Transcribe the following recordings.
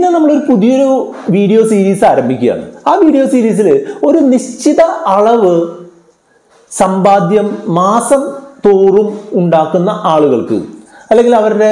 ഇന്ന് നമ്മളൊരു പുതിയൊരു വീഡിയോ സീരീസ് ആരംഭിക്കുകയാണ് ആ വീഡിയോ സീരീസിൽ ഒരു നിശ്ചിത അളവ് സമ്പാദ്യം മാസം തോറും ഉണ്ടാക്കുന്ന ആളുകൾക്ക് അല്ലെങ്കിൽ അവരുടെ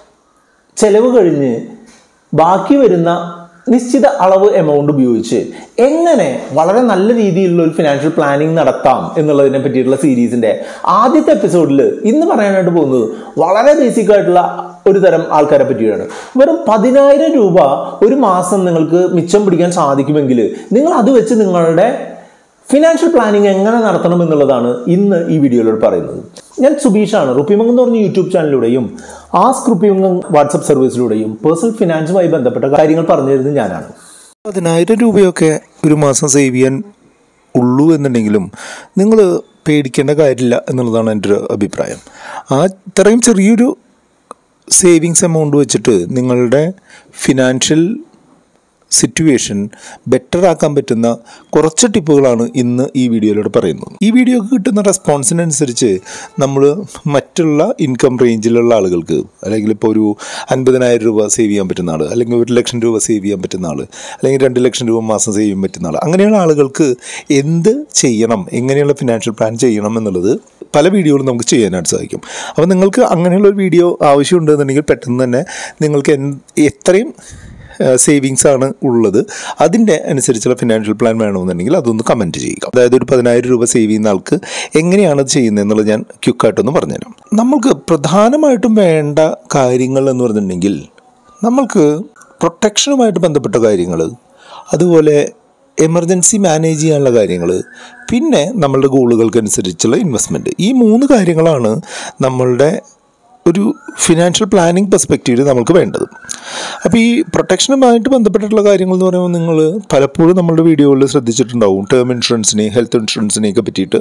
ചെലവ് കഴിഞ്ഞ് ബാക്കി വരുന്ന നിശ്ചിത അളവ് എമൗണ്ട് ഉപയോഗിച്ച് എങ്ങനെ വളരെ നല്ല രീതിയിലുള്ള ഒരു ഫിനാൻഷ്യൽ പ്ലാനിങ് നടത്താം എന്നുള്ളതിനെ പറ്റിയിട്ടുള്ള സീരീസിന്റെ ആദ്യത്തെ എപ്പിസോഡിൽ ഇന്ന് പറയാനായിട്ട് പോകുന്നത് വളരെ ബേസിക് ആയിട്ടുള്ള ഒരു തരം ആൾക്കാരെ പറ്റിയാണ് വെറും പതിനായിരം രൂപ ഒരു മാസം നിങ്ങൾക്ക് മിച്ചം പിടിക്കാൻ സാധിക്കുമെങ്കിൽ നിങ്ങൾ അത് വെച്ച് നിങ്ങളുടെ ഫിനാൻഷ്യൽ പ്ലാനിങ് എങ്ങനെ നടത്തണം എന്നുള്ളതാണ് ഇന്ന് ഈ വീഡിയോയിലൂടെ പറയുന്നത് ഞാൻ സുബീഷാണ് റുപ്പിമംഗ് എന്ന് പറഞ്ഞ യൂട്യൂബ് ചാനലിലൂടെയും ആസ്ക് റുപ്പിമംഗ് വാട്സപ്പ് സർവീസിലൂടെയും പേഴ്സണൽ ഫിനാൻസുമായി ബന്ധപ്പെട്ട കാര്യങ്ങൾ പറഞ്ഞു തരുന്നത് ഞാനാണ് പതിനായിരം രൂപയൊക്കെ ഒരു മാസം സേവ് ചെയ്യാൻ ഉള്ളൂ എന്നുണ്ടെങ്കിലും നിങ്ങൾ പേടിക്കേണ്ട കാര്യമില്ല എന്നുള്ളതാണ് എൻ്റെ ഒരു അഭിപ്രായം ആ ഇത്രയും ചെറിയൊരു സേവിങ്സ് എമൗണ്ട് വെച്ചിട്ട് നിങ്ങളുടെ ഫിനാൻഷ്യൽ സിറ്റുവേഷൻ ബെറ്റർ ആക്കാൻ പറ്റുന്ന കുറച്ച് ടിപ്പുകളാണ് ഇന്ന് ഈ വീഡിയോയിലൂടെ പറയുന്നത് ഈ വീഡിയോക്ക് കിട്ടുന്ന റെസ്പോൺസിനനുസരിച്ച് നമ്മൾ മറ്റുള്ള ഇൻകം റേഞ്ചിലുള്ള ആളുകൾക്ക് അല്ലെങ്കിൽ ഇപ്പോൾ ഒരു അൻപതിനായിരം രൂപ സേവ് ചെയ്യാൻ പറ്റുന്ന ആൾ അല്ലെങ്കിൽ ഒരു ലക്ഷം രൂപ സേവ് ചെയ്യാൻ പറ്റുന്ന ആൾ അല്ലെങ്കിൽ രണ്ട് ലക്ഷം രൂപ മാസം സേവ് ചെയ്യാൻ പറ്റുന്ന ആൾ അങ്ങനെയുള്ള ആളുകൾക്ക് എന്ത് ചെയ്യണം എങ്ങനെയുള്ള ഫിനാൻഷ്യൽ പ്ലാൻ ചെയ്യണം എന്നുള്ളത് പല വീഡിയോകളും നമുക്ക് ചെയ്യാനായിട്ട് സാധിക്കും അപ്പോൾ നിങ്ങൾക്ക് അങ്ങനെയുള്ള ഒരു വീഡിയോ ആവശ്യമുണ്ടെന്നുണ്ടെങ്കിൽ പെട്ടെന്ന് തന്നെ നിങ്ങൾക്ക് എന്ത് എത്രയും സേവിങ്സ് ആണ് ഉള്ളത് അതിൻ്റെ അനുസരിച്ചുള്ള ഫിനാൻഷ്യൽ പ്ലാൻ വേണമെന്നുണ്ടെങ്കിൽ അതൊന്ന് കമൻറ്റ് ചെയ്യുക അതായത് ഒരു പതിനായിരം രൂപ സേവ് ചെയ്യുന്ന ആൾക്ക് എങ്ങനെയാണ് അത് ചെയ്യുന്നത് എന്നുള്ളത് ഞാൻ ക്യുക്കായിട്ടൊന്ന് പറഞ്ഞുതരാം നമ്മൾക്ക് പ്രധാനമായിട്ടും വേണ്ട കാര്യങ്ങൾ എന്ന് പറഞ്ഞിട്ടുണ്ടെങ്കിൽ നമ്മൾക്ക് പ്രൊട്ടക്ഷനുമായിട്ട് ബന്ധപ്പെട്ട കാര്യങ്ങൾ അതുപോലെ എമർജൻസി മാനേജ് ചെയ്യാനുള്ള കാര്യങ്ങൾ പിന്നെ നമ്മളുടെ ഗോളുകൾക്കനുസരിച്ചുള്ള ഇൻവെസ്റ്റ്മെൻറ്റ് ഈ മൂന്ന് കാര്യങ്ങളാണ് നമ്മളുടെ ഒരു ഫിനാൻഷ്യൽ പ്ലാനിങ് പെർസ്പെക്റ്റീവിൽ നമുക്ക് വേണ്ടത് അപ്പോൾ ഈ പ്രൊട്ടക്ഷനുമായിട്ട് ബന്ധപ്പെട്ടിട്ടുള്ള കാര്യങ്ങൾ എന്ന് പറയുമ്പോൾ നിങ്ങൾ പലപ്പോഴും നമ്മളുടെ വീഡിയോകളിൽ ശ്രദ്ധിച്ചിട്ടുണ്ടാവും ടേം ഇൻഷുറൻസിനെ ഹെൽത്ത് ഇൻഷുറൻസിനെയൊക്കെ പറ്റിയിട്ട്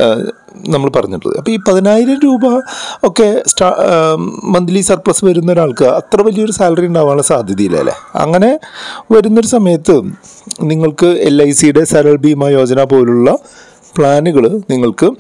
നമ്മൾ പറഞ്ഞിട്ടുള്ളത് അപ്പോൾ ഈ പതിനായിരം രൂപ ഒക്കെ സ്റ്റാ മന്ത്ലി സർപ്ലസ് വരുന്ന ഒരാൾക്ക് അത്ര വലിയൊരു സാലറി ഉണ്ടാവാനുള്ള സാധ്യതയില്ല അല്ലേ അങ്ങനെ വരുന്നൊരു സമയത്ത് നിങ്ങൾക്ക് എൽ ഐ സിയുടെ സരൾ ബീമ യോജന പോലുള്ള പ്ലാനുകൾ നിങ്ങൾക്ക്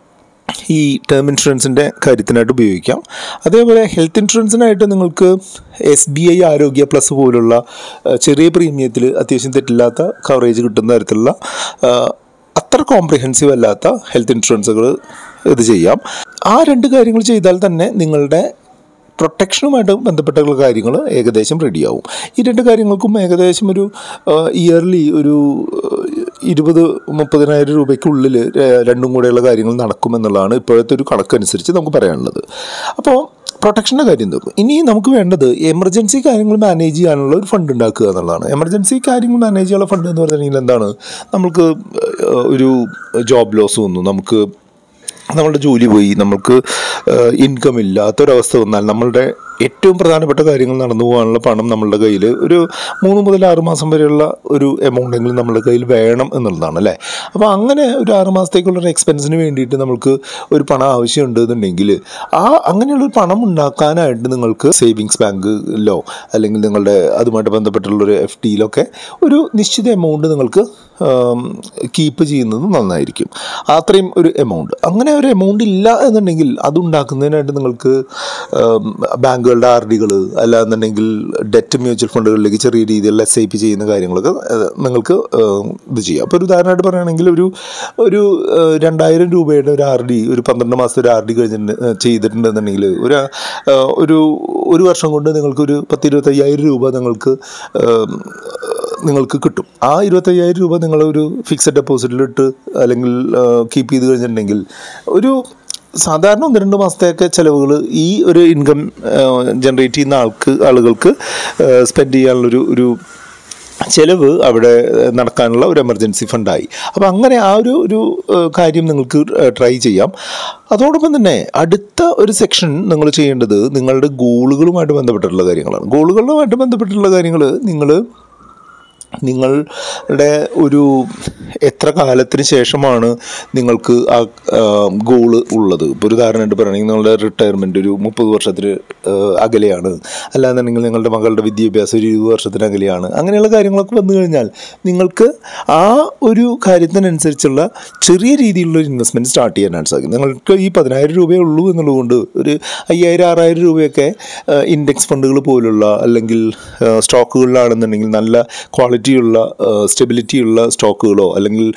ഈ ടേം ഇൻഷുറൻസിൻ്റെ കാര്യത്തിനായിട്ട് ഉപയോഗിക്കാം അതേപോലെ ഹെൽത്ത് ഇൻഷുറൻസിനായിട്ട് നിങ്ങൾക്ക് S B I Arogya plus പോലുള്ള ആ, ചെറിയ പ്രീമിയത്തിൽ അത്യാവശ്യം തെറ്റില്ലാത്ത കവറേജ് കിട്ടുന്ന തരത്തിലുള്ള ആ, അത്ര കോംപ്രിഹെൻസീവ് അല്ലാത്ത ഹെൽത്ത് ഇൻഷുറൻസുകൾ ഇത് ചെയ്യാം ആ രണ്ട് കാര്യങ്ങൾ ചെയ്താൽ തന്നെ നിങ്ങളുടെ പ്രൊട്ടക്ഷനുമായിട്ട് ബന്ധപ്പെട്ടുള്ള കാര്യങ്ങൾ ഏകദേശം റെഡിയാവും ഈ രണ്ട് കാര്യങ്ങൾക്കും ഏകദേശം ഒരു ഇയർലി ഒരു ഏഹ്, ഇരുപത് മുപ്പതിനായിരം രൂപയ്ക്കുള്ളിൽ ഏഹ്, രണ്ടും കൂടെയുള്ള കാര്യങ്ങൾ നടക്കുമെന്നുള്ളതാണ് ഇപ്പോഴത്തെ ഒരു കണക്കനുസരിച്ച് നമുക്ക് പറയാനുള്ളത് അപ്പോൾ പ്രൊട്ടക്ഷൻ്റെ കാര്യം തീർന്നു ഇനി നമുക്ക് വേണ്ടത് എമർജൻസി കാര്യങ്ങൾ മാനേജ് ചെയ്യാനുള്ള ഒരു ഫണ്ട് ഉണ്ടാക്കുക എന്നുള്ളതാണ് എമർജൻസി കാര്യങ്ങൾ മാനേജ് ചെയ്യാനുള്ള ഫണ്ട് എന്ന് പറഞ്ഞിട്ടുണ്ടെങ്കിൽ എന്താണ് നമുക്ക് ഏഹ്, ഒരു ജോബ് ലോസ് വന്നു നമുക്ക് നമ്മളുടെ ജോലി പോയി നമുക്ക് ഇൻകം ഇല്ലാത്തൊരവസ്ഥ വന്നാൽ നമ്മളുടെ ഏറ്റവും പ്രധാനപ്പെട്ട കാര്യങ്ങൾ നടന്നു പോകാനുള്ള പണം നമ്മളുടെ കയ്യിൽ ഒരു മൂന്ന് മുതൽ ആറ് മാസം വരെയുള്ള ഒരു എമൗണ്ട് എങ്കിലും നമ്മുടെ കയ്യിൽ വേണം എന്നുള്ളതാണ് അല്ലേ അപ്പോൾ അങ്ങനെ ഒരു ആറ് മാസത്തേക്കുള്ള ഒരു എക്സ്പെൻസിന് വേണ്ടിയിട്ട് നമുക്ക് ഒരു പണം ആവശ്യമുണ്ട് എന്നുണ്ടെങ്കിൽ ആ അങ്ങനെയുള്ള ഒരു പണം ഉണ്ടാക്കാനായിട്ട് നിങ്ങൾക്ക് സേവിങ്സ് ബാങ്കിലോ അല്ലെങ്കിൽ നിങ്ങളുടെ അതുമായിട്ട് ബന്ധപ്പെട്ടുള്ള ഒരു എഫ് ഡിയിലൊക്കെ ഒരു നിശ്ചിത എമൗണ്ട് നിങ്ങൾക്ക് കീപ്പ് ചെയ്യുന്നത് നന്നായിരിക്കും അത്രയും ഒരു എമൗണ്ട് അങ്ങനെ ഒരു എമൗണ്ട് ഇല്ല എന്നുണ്ടെങ്കിൽ അതുണ്ടാക്കുന്നതിനായിട്ട് നിങ്ങൾക്ക് ഉം, ബാങ്കുകളുടെ ആർ ഡികൾ അല്ലാന്നുണ്ടെങ്കിൽ ഡെറ്റ് മ്യൂച്വൽ ഫണ്ടുകളിലേക്ക് ചെറിയ രീതിയിലുള്ള എസ് ഐ പി ചെയ്യുന്ന കാര്യങ്ങളൊക്കെ ഏഹ്, നിങ്ങൾക്ക് ഏഹ്, ഇത് ചെയ്യാം അപ്പോൾ ഒരു ഉദാഹരണമായിട്ട് പറയുകയാണെങ്കിൽ ഒരു ഒരു ഏഹ്, രണ്ടായിരം രൂപയുടെ ഒരു ആർ ഡി ഒരു പന്ത്രണ്ട് മാസത്തെ ഒരു ആർ ഡി കഴിഞ്ഞിട്ട് ഏഹ്, ചെയ്തിട്ടുണ്ടെന്നുണ്ടെങ്കിൽ ഒരു ഏഹ്, ഒരു ഒരു വർഷം കൊണ്ട് നിങ്ങൾക്കൊരു പത്ത് ഇരുപത്തയ്യായിരം രൂപ നിങ്ങൾക്ക് ഏഹ്, നിങ്ങൾക്ക് കിട്ടും ആ ഇരുപത്തയ്യായിരം രൂപ നിങ്ങളൊരു ഫിക്സഡ് ഡെപ്പോസിറ്റിലിട്ട് അല്ലെങ്കിൽ കീപ്പ് ചെയ്ത് കഴിഞ്ഞിട്ടുണ്ടെങ്കിൽ ഒരു സാധാരണ ഒന്ന് രണ്ട് മാസത്തെയൊക്കെ ചിലവുകൾ ഈ ഒരു ഇൻകം ജനറേറ്റ് ചെയ്യുന്ന ആൾക്ക് ആളുകൾക്ക് സ്പെൻഡ് ചെയ്യാനുള്ളൊരു ഒരു ചിലവ് അവിടെ ഏഹ്, നടക്കാനുള്ള ഒരു എമർജൻസി ഫണ്ടായി അപ്പോൾ അങ്ങനെ ആ ഒരു ഒരു ഏഹ്, കാര്യം നിങ്ങൾക്ക് ട്രൈ ചെയ്യാം അതോടൊപ്പം തന്നെ അടുത്ത ഒരു സെക്ഷൻ നിങ്ങൾ ചെയ്യേണ്ടത് നിങ്ങളുടെ ഗോളുകളുമായിട്ട് ബന്ധപ്പെട്ടിട്ടുള്ള കാര്യങ്ങളാണ് ഗോളുകളുമായിട്ട് ബന്ധപ്പെട്ടിട്ടുള്ള കാര്യങ്ങൾ നിങ്ങൾ നിങ്ങളുടെ ഒരു എത്ര കാലത്തിന് ശേഷമാണ് നിങ്ങൾക്ക് ആ ഗോള് ഉള്ളത് ഇപ്പോൾ ഒരു ഉദാഹരണമായിട്ട് പറയുകയാണെങ്കിൽ നിങ്ങളുടെ റിട്ടയർമെൻറ്റ് ഒരു മുപ്പത് വർഷത്തിന് ആ, അകലെയാണ് അല്ലാന്നുണ്ടെങ്കിൽ നിങ്ങളുടെ മകളുടെ വിദ്യാഭ്യാസം ഒരു ഇരുപത് വർഷത്തിന് അകലെയാണ് അങ്ങനെയുള്ള കാര്യങ്ങളൊക്കെ വന്നു കഴിഞ്ഞാൽ നിങ്ങൾക്ക് ആ ഒരു കാര്യത്തിനനുസരിച്ചുള്ള ചെറിയ രീതിയിലുള്ള ഒരു ഇൻവെസ്റ്റ്മെൻറ്റ് സ്റ്റാർട്ട് ചെയ്യാനായിട്ട് സാധിക്കും നിങ്ങൾക്ക് ഈ പതിനായിരം രൂപയേ ഉള്ളൂ എന്നുള്ളതുകൊണ്ട് ഒരു അയ്യായിരം ആറായിരം രൂപയൊക്കെ ഇൻഡെക്സ് ഫണ്ടുകൾ പോലുള്ള അല്ലെങ്കിൽ ആ, സ്റ്റോക്കുകളിലാണെന്നുണ്ടെങ്കിൽ നല്ല ക്വാളിറ്റിയുള്ള സ്റ്റെബിലിറ്റിയുള്ള സ്റ്റോക്കുകളോ അല്ലെങ്കിൽ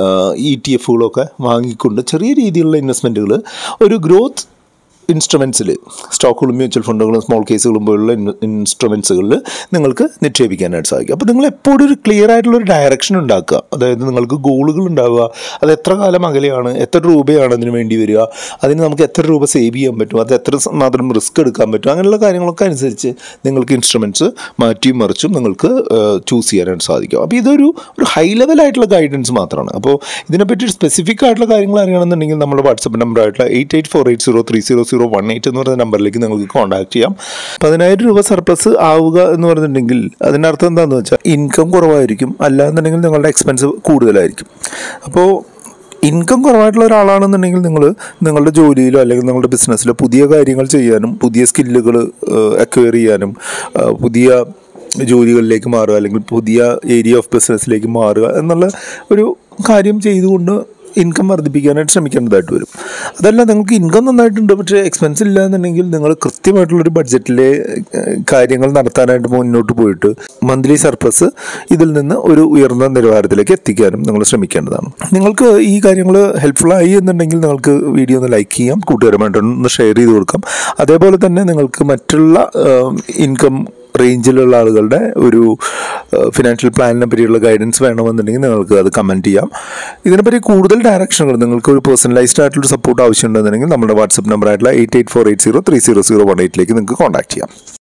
ഇ ടി എഫുകളോ ഒക്കെ വാങ്ങിക്കൊണ്ട് ചെറിയ രീതിയിലുള്ള ഇൻവെസ്റ്റ്മെൻറ്റുകൾ ഒരു ഗ്രോത്ത് ഇൻസ്ട്രുമെൻസിൽ സ്റ്റോക്കുകളും മ്യൂച്വൽ ഫണ്ടുകളും സ്മോൾ കേസുകളും പോലുള്ള ഇൻസ്ട്രുമെൻസുകളിൽ നിങ്ങൾക്ക് നിക്ഷേപിക്കാനായിട്ട് സാധിക്കും അപ്പോൾ നിങ്ങൾ എപ്പോഴും ഒരു ക്ലിയർ ആയിട്ടുള്ള ഒരു ഡയറക്ഷൻ ഉണ്ടാക്കുക അതായത് നിങ്ങൾക്ക് ഗോളുകൾ ഉണ്ടാവുക അത് എത്ര കാലം അകലെയാണ് എത്ര രൂപയാണ് അതിന് വേണ്ടി വരിക അതിന് നമുക്ക് എത്ര രൂപ സേവ് ചെയ്യാൻ പറ്റും അത് എത്ര സ- മാത്രം റിസ്ക് എടുക്കാൻ പറ്റും അങ്ങനെയുള്ള കാര്യങ്ങളൊക്കെ അനുസരിച്ച് നിങ്ങൾക്ക് ഇൻസ്ട്രുമെൻറ്റ്സ് മാറ്റിയും മറിച്ചും നിങ്ങൾക്ക് ചൂസ് ചെയ്യാനായിട്ട് സാധിക്കും അപ്പോൾ ഇതൊരു ഒരു ഹൈ ലെവലായിട്ടുള്ള ഗൈഡൻസ് മാത്രമാണ് അപ്പോൾ ഇതിനെപ്പറ്റി സ്പെസിഫിക് ആയിട്ടുള്ള കാര്യങ്ങൾ അറിയണമെന്നുണ്ടെങ്കിൽ നമ്മുടെ വാട്സപ്പ് നമ്പർ ആയിട്ടുള്ള eight eight four eight zero three zero zero one eight എന്ന് പറയുന്ന നമ്പറിലേക്ക് നിങ്ങൾക്ക് കോൺടാക്ട് ചെയ്യാം പതിനായിരം രൂപ സർപ്ലസ് ആവുക എന്ന് പറഞ്ഞിട്ടുണ്ടെങ്കിൽ അതിനർത്ഥം എന്താണെന്ന് വെച്ചാൽ ഇൻകം കുറവായിരിക്കും അല്ലാന്നുണ്ടെങ്കിൽ നിങ്ങളുടെ എക്സ്പെൻസ് കൂടുതലായിരിക്കും അപ്പോൾ ഇൻകം കുറവായിട്ടുള്ള ഒരാളാണെന്നുണ്ടെങ്കിൽ നിങ്ങൾ നിങ്ങളുടെ ജോലിയിലോ അല്ലെങ്കിൽ നിങ്ങളുടെ ബിസിനസ്സിലോ പുതിയ കാര്യങ്ങൾ ചെയ്യാനും പുതിയ സ്കില്ലുകൾ അക്വയർ ചെയ്യാനും ആ, പുതിയ ജോലികളിലേക്ക് മാറുക അല്ലെങ്കിൽ പുതിയ ഏരിയ ഓഫ് ബിസിനസ്സിലേക്ക് മാറുക എന്നുള്ള ഒരു കാര്യം ചെയ്തുകൊണ്ട് ഇൻകം വർദ്ധിപ്പിക്കാനായിട്ട് ശ്രമിക്കേണ്ടതായിട്ട് വരും അതല്ല നിങ്ങൾക്ക് ഇൻകം നന്നായിട്ടുണ്ട് പക്ഷേ എക്സ്പെൻസ് ഇല്ല എന്നുണ്ടെങ്കിൽ നിങ്ങൾ കൃത്യമായിട്ടുള്ളൊരു ബഡ്ജറ്റിലെ ഏഹ്, കാര്യങ്ങൾ നടത്താനായിട്ട് മുന്നോട്ട് പോയിട്ട് മന്ത്ലി സർപ്ലസ് ഇതിൽ നിന്ന് ഒരു ഉയർന്ന നിലവാരത്തിലേക്ക് എത്തിക്കാനും നിങ്ങൾ ശ്രമിക്കേണ്ടതാണ് നിങ്ങൾക്ക് ഈ കാര്യങ്ങൾ ഹെൽപ്ഫുള്ളായി എന്നുണ്ടെങ്കിൽ നിങ്ങൾക്ക് വീഡിയോ ഒന്ന് ലൈക്ക് ചെയ്യാം കൂട്ടുകാരുമായിട്ട് ഒന്ന് ഷെയർ ചെയ്ത് കൊടുക്കാം അതേപോലെ തന്നെ നിങ്ങൾക്ക് മറ്റുള്ള ഇൻകം റേഞ്ചിലുള്ള ആളുകളുടെ ഒരു ഫിനാൻഷ്യൽ പ്ലാനിനെ പറ്റിയുള്ള ഗൈഡൻസ് വേണമെന്നുണ്ടെങ്കിൽ നിങ്ങൾക്ക് അത് കമൻറ്റ് ചെയ്യാം ഇതിനെപ്പറ്റി കൂടുതൽ ഡയറക്ഷനുകൾ നിങ്ങൾക്ക് ഒരു പേഴ്സണലൈസ്ഡ് ആയിട്ടുള്ള സപ്പോർട്ട് ആവശ്യമുണ്ടെന്നുണ്ടെങ്കിൽ നമ്മുടെ വാട്സപ്പ് നമ്പർ ആയിട്ടുള്ള eight eight four eight zero three zero zero one എയ്റ്റിലേക്ക് നിങ്ങൾക്ക് കോൺടാക്ട് ചെയ്യാം